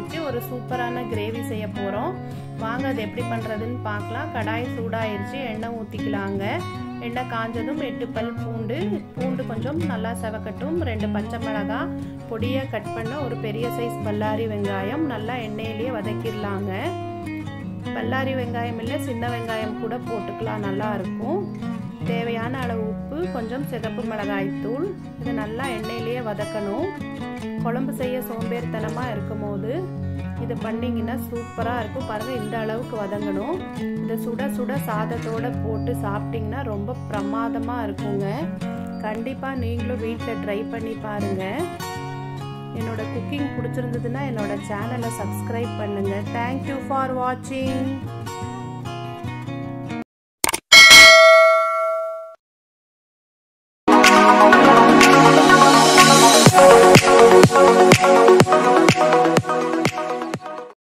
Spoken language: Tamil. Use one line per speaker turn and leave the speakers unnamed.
வச்சு ஒரு சூப்பரான கிரேவி செய்ய போகிறோம் வாங்க அது எப்படி பண்ணுறதுன்னு பார்க்கலாம் கடாய் சூடாயிருச்சு எண்ணெய் ஊற்றிக்கலாங்க எண்ணெய் காஞ்சதும் எட்டு பல் பூண்டு பூண்டு கொஞ்சம் நல்லா செவக்கட்டும் ரெண்டு பச்சை மிளகாய் பொடியாக கட் பண்ண ஒரு பெரிய சைஸ் பல்லாரி வெங்காயம் நல்லா எண்ணெயிலேயே வதக்கிடலாங்க பல்லாரி வெங்காயம் இல்லை சின்ன வெங்காயம் கூட போட்டுக்கலாம் நல்லா இருக்கும் தேவையான அளவு உப்பு கொஞ்சம் சிகப்பு மிளகாய் தூள் இது நல்லா எண்ணெயிலேயே வதக்கணும் குழம்பு செய்ய சோம்பேறித்தனமாக இருக்கும் போது இது பண்ணிங்கன்னா சூப்பராக இருக்கும் பாருங்கள் இந்த அளவுக்கு வதங்கணும் இதை சுட சுட சாதத்தோடு போட்டு சாப்பிட்டிங்கன்னா ரொம்ப பிரமாதமாக இருக்குங்க கண்டிப்பாக நீங்களும் வீட்டில் ட்ரை பண்ணி பாருங்கள் என்னோட குக்கிங் பிடிச்சிருந்ததுன்னா என்னோட சேனலை சப்ஸ்கிரைப் பண்ணுங்கள் தேங்க்யூ ஃபார் வாட்சிங்